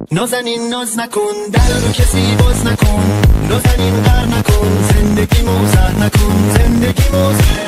نازنین ناز نکن در رو کسی باز نکن نازنین غر نکن زندگی موزر نکن زندگی موزر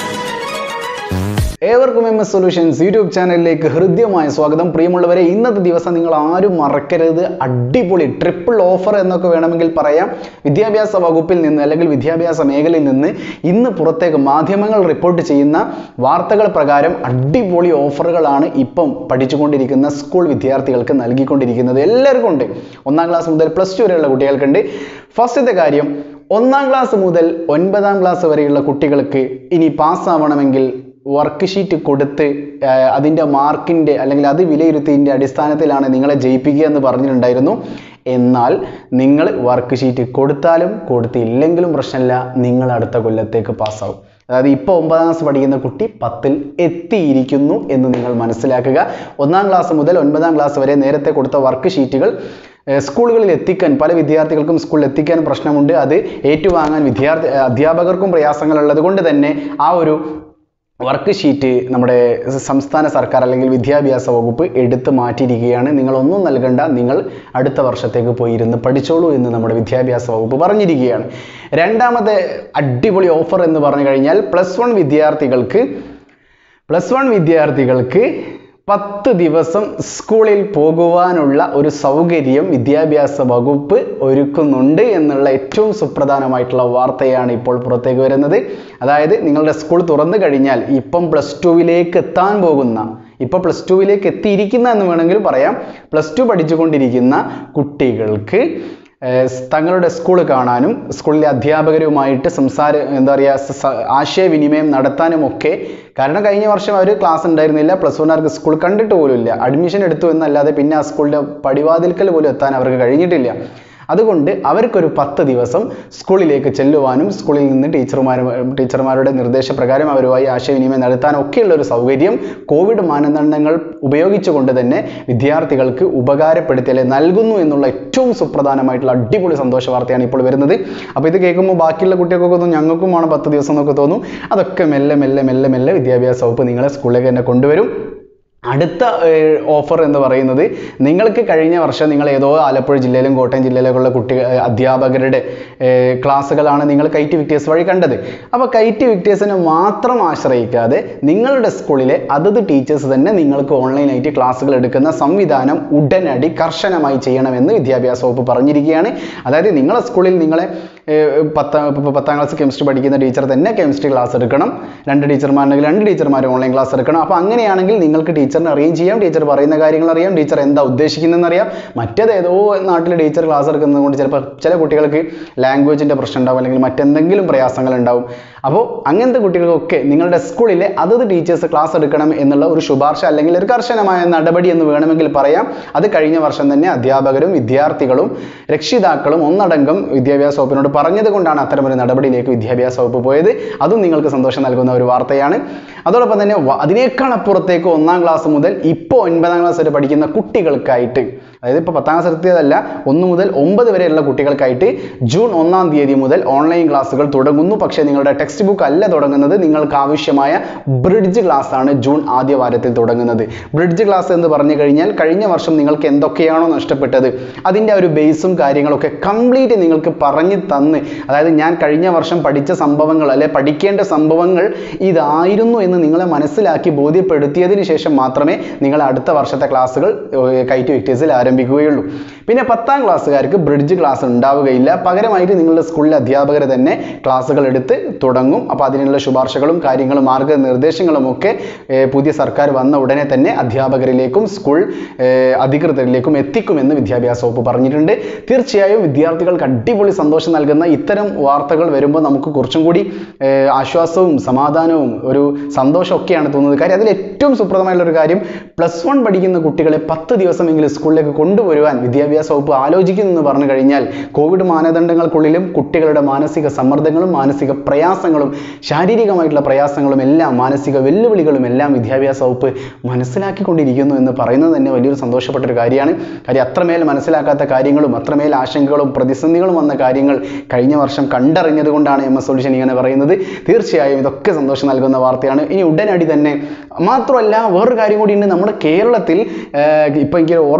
ഏവർക്കും M S solutions YouTube ചാനലിലേക്ക് ഹൃദ്യമായ സ്വാഗതം പ്രിയമുള്ളവരെ ഇന്നത്തെ ദിവസം നിങ്ങൾ ആരും മറക്കരുത് അടിപൊളി ട്രിപ്പിൾ ഓഫർ എന്നൊക്കെ വേണമെങ്കിൽ പറയാം വിദ്യാഭ്യാസ വകുപ്പിൽ നിന്ന് അല്ലെങ്കിൽ വിദ്യാഭ്യാസ മേഖലയിൽ നിന്ന് ഇന്ന് പുറത്തേക്ക് മാധ്യമങ്ങൾ റിപ്പോർട്ട് ചെയ്യുന്ന വാർത്തകൾ പ്രകാരം അടിപൊളി ഓഫറുകളാണ് ഇപ്പം പഠിച്ചുകൊണ്ടിരിക്കുന്ന സ്കൂൾ വിദ്യാർത്ഥികൾക്ക് നൽകിക്കൊണ്ടിരിക്കുന്നത് എല്ലാവർക്കും ഉണ്ട് ഒന്നാം ക്ലാസ് മുതൽ പ്ലസ് ടു വരെയുള്ള കുട്ടികൾക്കുണ്ട് ഫസ്റ്റത്തെ കാര്യം ഒന്നാം ക്ലാസ് മുതൽ ഒൻപതാം ക്ലാസ് വരെയുള്ള കുട്ടികൾക്ക് ഇനി പാസ്സാവണമെങ്കിൽ വർക്ക് ഷീറ്റ് കൊടുത്ത് ആഹ് അതിൻ്റെ മാർക്കിൻ്റെ അല്ലെങ്കിൽ അത് വിലയിരുത്തിയതിൻ്റെ അടിസ്ഥാനത്തിലാണ് നിങ്ങളെ ജയിപ്പിക്കുക എന്ന് പറഞ്ഞിട്ടുണ്ടായിരുന്നു എന്നാൽ നിങ്ങൾ വർക്ക് ഷീറ്റ് കൊടുത്താലും കൊടുത്തില്ലെങ്കിലും പ്രശ്നമില്ല നിങ്ങൾ അടുത്ത കൊല്ലത്തേക്ക് പാസ്സാവും അതായത് ഇപ്പോൾ ഒമ്പതാം ക്ലാസ് പഠിക്കുന്ന കുട്ടി പത്തിൽ എത്തിയിരിക്കുന്നു എന്ന് നിങ്ങൾ മനസ്സിലാക്കുക ഒന്നാം ക്ലാസ് മുതൽ ഒൻപതാം ക്ലാസ് വരെ നേരത്തെ കൊടുത്ത വർക്ക് ഷീറ്റുകൾ ഏഹ് സ്കൂളുകളിൽ എത്തിക്കാൻ പല വിദ്യാർത്ഥികൾക്കും സ്കൂളിൽ എത്തിക്കാൻ പ്രശ്നമുണ്ട് അത് ഏറ്റുവാങ്ങാൻ വിദ്യാർത്ഥി അധ്യാപകർക്കും പ്രയാസങ്ങളുള്ളത് കൊണ്ട് തന്നെ ആ ഒരു വർക്ക് ഷീറ്റ് നമ്മുടെ സംസ്ഥാന സർക്കാർ അല്ലെങ്കിൽ വിദ്യാഭ്യാസ വകുപ്പ് എടുത്തു മാറ്റിയിരിക്കുകയാണ് നിങ്ങൾ ഒന്നും നൽകണ്ട നിങ്ങൾ അടുത്ത വർഷത്തേക്ക് പോയി ഇരുന്ന് പഠിച്ചോളൂ എന്ന് നമ്മുടെ വിദ്യാഭ്യാസ വകുപ്പ് പറഞ്ഞിരിക്കുകയാണ് രണ്ടാമത്തെ അടിപൊളി ഓഫർ എന്ന് പറഞ്ഞു കഴിഞ്ഞാൽ പ്ലസ് വൺ വിദ്യാർത്ഥികൾക്ക് പ്ലസ് വൺ വിദ്യാർത്ഥികൾക്ക് പത്ത് ദിവസം സ്കൂളിൽ പോകുവാനുള്ള ഒരു സൗകര്യം വിദ്യാഭ്യാസ വകുപ്പ് ഒരുക്കുന്നുണ്ട് എന്നുള്ള ഏറ്റവും സുപ്രധാനമായിട്ടുള്ള വാർത്തയാണ് ഇപ്പോൾ പുറത്തേക്ക് വരുന്നത് അതായത് നിങ്ങളുടെ സ്കൂൾ തുറന്നു കഴിഞ്ഞാൽ ഇപ്പം പ്ലസ് ടുവിലേക്ക് എത്താൻ പോകുന്ന ഇപ്പോൾ പ്ലസ് ടുവിലേക്ക് എത്തിയിരിക്കുന്ന എന്ന് വേണമെങ്കിൽ പറയാം പ്ലസ് ടു പഠിച്ചുകൊണ്ടിരിക്കുന്ന കുട്ടികൾക്ക് ഏഹ് തങ്ങളുടെ സ്കൂൾ കാണാനും സ്കൂളിലെ അധ്യാപകരുമായിട്ട് സംസാര എന്താ പറയുക സ- ആശയവിനിമയം നടത്താനും ഒക്കെ കാരണം കഴിഞ്ഞ വർഷം അവർ ക്ലാസ് ഉണ്ടായിരുന്നില്ല പ്ലസ് വണ്ണാർക്ക് സ്കൂൾ കണ്ടിട്ട് പോലും ഇല്ല അഡ്മിഷൻ എടുത്തു എന്നല്ലാതെ പിന്നെ ആ സ്കൂളിൻ്റെ പടിവാതിൽക്കൽ പോലും എത്താൻ അവർക്ക് കഴിഞ്ഞിട്ടില്ല അതുകൊണ്ട് അവർക്കൊരു പത്ത് ദിവസം സ്കൂളിലേക്ക് ചെല്ലുവാനും സ്കൂളിൽ നിന്ന് ടീച്ചർമാരും ടീച്ചർമാരുടെ നിർദ്ദേശപ്രകാരം അവരുമായി ആശയവിനിമയം നടത്താനും ഒക്കെയുള്ള ഒരു സൗകര്യം കോവിഡ് മാനദണ്ഡങ്ങൾ ഉപയോഗിച്ചുകൊണ്ട് തന്നെ വിദ്യാർത്ഥികൾക്ക് ഉപകാരപ്പെടുത്തി അല്ലെ നൽകുന്നു എന്നുള്ള ഏറ്റവും സുപ്രധാനമായിട്ടുള്ള അടിപൊളി സന്തോഷ വാർത്തയാണ് ഇപ്പോൾ വരുന്നത് അപ്പോൾ ഇത് കേൾക്കുമ്പോൾ ബാക്കിയുള്ള കുട്ടികൾക്കൊക്കെ തോന്നും ഞങ്ങൾക്കും വേണം പത്ത് ദിവസം എന്നൊക്കെ തോന്നും അതൊക്കെ മെല്ലെ മെല്ലെ മെല്ലെ മെല്ലെ വിദ്യാഭ്യാസ വകുപ്പ് നിങ്ങളെ സ്കൂളിലേക്ക് തന്നെ കൊണ്ടുവരും അടുത്ത ഓഫർ എന്ന് പറയുന്നത് നിങ്ങൾക്ക് കഴിഞ്ഞ വർഷം നിങ്ങൾ ഏതോ ആലപ്പുഴ ജില്ലയിലും കോട്ടയം ജില്ലയിലൊക്കെ ഉള്ള കുട്ടികൾ അധ്യാപകരുടെ ഏർ ക്ലാസ്സുകളാണ് നിങ്ങൾ കൈറ്റ് വിക്ടേഴ്സ് വഴി കണ്ടത് അപ്പോൾ കൈറ്റ് വിക്ടേഴ്സിനെ മാത്രം ആശ്രയിക്കാതെ നിങ്ങളുടെ സ്കൂളിലെ അതത് ടീച്ചേഴ്സ് തന്നെ നിങ്ങൾക്ക് ഓൺലൈനായിട്ട് ക്ലാസ്സുകൾ എടുക്കുന്ന സംവിധാനം ഉടനടി കർശനമായി ചെയ്യണമെന്ന് വിദ്യാഭ്യാസ വകുപ്പ് പറഞ്ഞിരിക്കുകയാണ് അതായത് നിങ്ങളെ സ്കൂളിൽ നിങ്ങളെ ഏർ പത്താം ഇപ്പൊ പത്താം ക്ലാസ് കെമിസ്ട്രി പഠിക്കുന്ന ടീച്ചർ തന്നെ കെമിസ്ട്രി ക്ലാസ് എടുക്കണം രണ്ട് ടീച്ചർമാരുണ്ടെങ്കിൽ രണ്ട് ടീച്ചർമാർ ഓൺലൈൻ ക്ലാസ് എടുക്കണം അപ്പോൾ അങ്ങനെയാണെങ്കിൽ നിങ്ങൾക്ക് ടീച്ചറിനെ അറിയാം ചെയ്യാം ടീച്ചർ പറയുന്ന കാര്യങ്ങൾ അറിയാം ടീച്ചർ എന്താ ഉദ്ദേശിക്കുന്നതെന്ന് അറിയാം മറ്റേത് ഏതോ നാട്ടിൽ ടീച്ചർ ക്ലാസ് എടുക്കുന്നത് കൊണ്ട് ചിലപ്പോൾ ചില കുട്ടികൾക്ക് ലാംഗ്വേജിൻ്റെ പ്രശ്നം ഉണ്ടാവും അല്ലെങ്കിൽ മറ്റെന്തെങ്കിലും പ്രയാസങ്ങൾ ഉണ്ടാവും അപ്പോൾ അങ്ങനത്തെ കുട്ടികൾക്കൊക്കെ നിങ്ങളുടെ സ്കൂളിലെ അതത് ടീച്ചേഴ്സ് ക്ലാസ് എടുക്കണം എന്നുള്ള ഒരു ശുപാർശ അല്ലെങ്കിൽ ഒരു കർശനമായ നടപടി എന്ന് വേണമെങ്കിൽ പറയാം അത് കഴിഞ്ഞ വർഷം തന്നെ അധ്യാപകരും വിദ്യാർത്ഥികളും രക്ഷിതാക്കളും ഒന്നടങ്കം വിദ്യാഭ്യാസ വകുപ്പിനോട് പറഞ്ഞത് കൊണ്ടാണ് അത്തരമൊരു നടപടിയിലേക്ക് വിദ്യാഭ്യാസ വകുപ്പ് പോയത് അതും നിങ്ങൾക്ക് സന്തോഷം നൽകുന്ന ഒരു വാർത്തയാണ് അതോടൊപ്പം തന്നെ വ- അതിനേക്കാൾ അപ്പുറത്തേക്ക് ഒന്നാം ക്ലാസ് മുതൽ ഇപ്പോൾ ഒൻപതാം ക്ലാസ് വരെ പഠിക്കുന്ന കുട്ടികൾക്കായിട്ട് അതായത് ഇപ്പോൾ പത്താം ക്ലാസ് എത്തിയതല്ല ഒന്ന് മുതൽ ഒമ്പത് വരെയുള്ള കുട്ടികൾക്കായിട്ട് ജൂൺ ഒന്നാം തീയതി മുതൽ ഓൺലൈൻ ക്ലാസ്സുകൾ തുടങ്ങുന്നു പക്ഷേ നിങ്ങളുടെ ടെക്സ്റ്റ് ബുക്ക് അല്ല തുടങ്ങുന്നത് നിങ്ങൾക്ക് ആവശ്യമായ ബ്രിഡ്ജ് ക്ലാസ് ആണ് ജൂൺ ആദ്യ വാരത്തിൽ തുടങ്ങുന്നത് ബ്രിഡ്ജ് ക്ലാസ് എന്ന് പറഞ്ഞു കഴിഞ്ഞാൽ കഴിഞ്ഞ വർഷം നിങ്ങൾക്ക് എന്തൊക്കെയാണോ നഷ്ടപ്പെട്ടത് അതിൻ്റെ ഒരു ബേസും കാര്യങ്ങളൊക്കെ കംപ്ലീറ്റ് നിങ്ങൾക്ക് പറഞ്ഞു തന്ന് അതായത് ഞാൻ കഴിഞ്ഞ വർഷം പഠിച്ച സംഭവങ്ങൾ അല്ലെ പഠിക്കേണ്ട സംഭവങ്ങൾ ഇതായിരുന്നു എന്ന് നിങ്ങളെ മനസ്സിലാക്കി ബോധ്യപ്പെടുത്തിയതിന് ശേഷം മാത്രമേ നിങ്ങൾ അടുത്ത വർഷത്തെ ക്ലാസ്സുകൾ കൈറ്റ് വിക്ടേഴ്സിൽ ആരംഭിക്കുകയുള്ളൂ പിന്നെ പത്താം ക്ലാസ്സുകാർക്ക് ബ്രിഡ്ജ് ക്ലാസ് ഉണ്ടാവുകയില്ല പകരമായിട്ട് നിങ്ങളുടെ സ്കൂളിലെ അധ്യാപകർ തന്നെ ക്ലാസ്സുകൾ എടുത്ത് തുടങ്ങും അപ്പോൾ അതിനുള്ള ശുപാർശകളും കാര്യങ്ങളും മാർഗനിർദ്ദേശങ്ങളും ഒക്കെ ഏർ പുതിയ സർക്കാർ വന്ന ഉടനെ തന്നെ അധ്യാപകരിലേക്കും സ്കൂൾ ഏർ അധികൃതരിലേക്കും എത്തിക്കുമെന്ന് വിദ്യാഭ്യാസ വകുപ്പ് പറഞ്ഞിട്ടുണ്ട് തീർച്ചയായും വിദ്യാർത്ഥികൾക്ക് അടിപൊളി സന്തോഷം നൽകുന്ന ഇത്തരം വാർത്തകൾ വരുമ്പോൾ നമുക്ക് കുറച്ചും കൂടി ഏർ ആശ്വാസവും സമാധാനവും ഒരു സന്തോഷമൊക്കെയാണ് തോന്നുന്നത് കാര്യം അതിൽ ഏറ്റവും സുപ്രദമായുള്ള ഒരു കാര്യം പ്ലസ് വൺ പഠിക്കുന്ന കുട്ടികളെ പത്ത് ദിവസമെങ്കിലും സ്കൂളിലേക്ക് കൊണ്ടുവരുവാൻ വിദ്യാഭ്യാസ വകുപ്പ് ആലോചിക്കുന്നു എന്ന് പറഞ്ഞു കഴിഞ്ഞാൽ കോവിഡ് മാനദണ്ഡങ്ങൾക്കുള്ളിലും കുട്ടികളുടെ മാനസിക സമ്മർദ്ദങ്ങളും മാനസിക പ്രയാസങ്ങളും ശാരീരികമായിട്ടുള്ള പ്രയാസങ്ങളും എല്ലാം മാനസിക വെല്ലുവിളികളും എല്ലാം വിദ്യാഭ്യാസ വകുപ്പ് മനസ്സിലാക്കിക്കൊണ്ടിരിക്കുന്നു എന്ന് പറയുന്നത് തന്നെ വലിയൊരു സന്തോഷപ്പെട്ട ഒരു കാര്യമാണ് കാര്യം അത്രമേൽ മനസ്സിലാക്കാത്ത കാര്യങ്ങളും അത്രമേൽ ആശങ്കകളും പ്രതിസന്ധികളും വന്ന കാര്യങ്ങൾ കഴിഞ്ഞ വർഷം കണ്ടറിഞ്ഞത് കൊണ്ടാണ് എം എസ് സൊല്യൂഷൻ ഇങ്ങനെ പറയുന്നത് തീർച്ചയായും ഇതൊക്കെ സന്തോഷം നൽകുന്ന വാർത്തയാണ് ഇനി ഉടനടി തന്നെ മാത്രമല്ല വേറൊരു കാര്യം കൂടി ഉണ്ട് നമ്മുടെ കേരളത്തിൽ ഇപ്പം എനിക്ക് ഓർമ്മ വന്നാണ്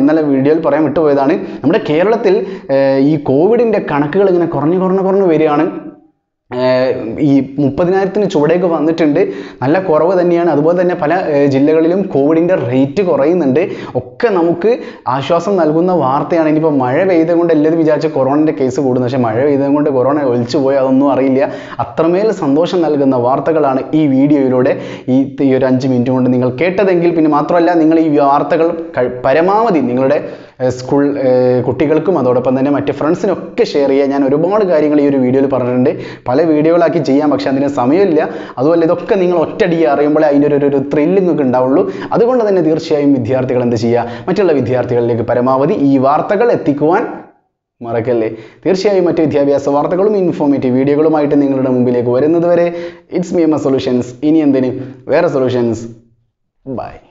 ഇന്നലെ വീഡിയോയിൽ പറയാൻ വിട്ടുപോയതാണ് നമ്മുടെ കേരളത്തിൽ ഏർ, ഈ കോവിഡിൻ്റെ കണക്കുകൾ ഇങ്ങനെ കുറഞ്ഞു കുറഞ്ഞു കുറഞ്ഞു വരികയാണ് ഏർ ഈ മുപ്പതിനായിരത്തിന് ചുവടേക്ക് വന്നിട്ടുണ്ട് നല്ല കുറവ് തന്നെയാണ് അതുപോലെ തന്നെ പല ഏർ ജില്ലകളിലും കോവിഡിൻ്റെ റേറ്റ് കുറയുന്നുണ്ട് ഒക്കെ നമുക്ക് ആശ്വാസം നൽകുന്ന വാർത്തയാണ് ഇനിയിപ്പോൾ മഴ പെയ്തത് കൊണ്ട് എല്ലാവരും വിചാരിച്ച കൊറോണൻ്റെ കേസ് കൂടുന്നു പക്ഷേ മഴ പെയ്തത് കൊണ്ട് കൊറോണ ഒലിച്ചു പോയി അതൊന്നും അറിയില്ല അത്രമേൽ സന്തോഷം നൽകുന്ന വാർത്തകളാണ് ഈ വീഡിയോയിലൂടെ ഈ ഈ ഒരു അഞ്ച് മിനിറ്റ് കൊണ്ട് നിങ്ങൾ കേട്ടതെങ്കിൽ പിന്നെ മാത്രമല്ല നിങ്ങൾ ഈ വാർത്തകൾ കഴി- പരമാവധി നിങ്ങളുടെ ഏർ സ്കൂൾ ഏർ കുട്ടികൾക്കും അതോടൊപ്പം തന്നെ മറ്റ് ഫ്രണ്ട്സിനൊക്കെ ഷെയർ ചെയ്യുക ഞാൻ ഒരുപാട് കാര്യങ്ങൾ ഈ ഒരു വീഡിയോയിൽ പറഞ്ഞിട്ടുണ്ട് പല വീഡിയോകളാക്കി ചെയ്യാം പക്ഷേ അതിന് സമയമില്ല അതുപോലെ ഇതൊക്കെ നിങ്ങൾ ഒറ്റയടിക്ക് അറിയുമ്പോഴേ അതിൻ്റെ ഒരു ഒരു ത്രില്ലിംഗ് ഒക്കെ ഉണ്ടാവുള്ളൂ അതുകൊണ്ട് തന്നെ തീർച്ചയായും വിദ്യാർത്ഥികൾ എന്ത് ചെയ്യുക മറ്റുള്ള വിദ്യാർത്ഥികളിലേക്ക് പരമാവധി ഈ വാർത്തകൾ എത്തിക്കുവാൻ മറക്കല്ലേ തീർച്ചയായും മറ്റ് വിദ്യാഭ്യാസ വാർത്തകളും ഇൻഫോർമേറ്റീവ് വീഡിയോകളുമായിട്ട് നിങ്ങളുടെ മുമ്പിലേക്ക് വരുന്നത് വരെ ഇറ്റ്സ് മി എം സൊല്യൂഷൻസ് ഇനി എന്തിന് വേറെ സൊല്യൂഷൻസ് ബൈ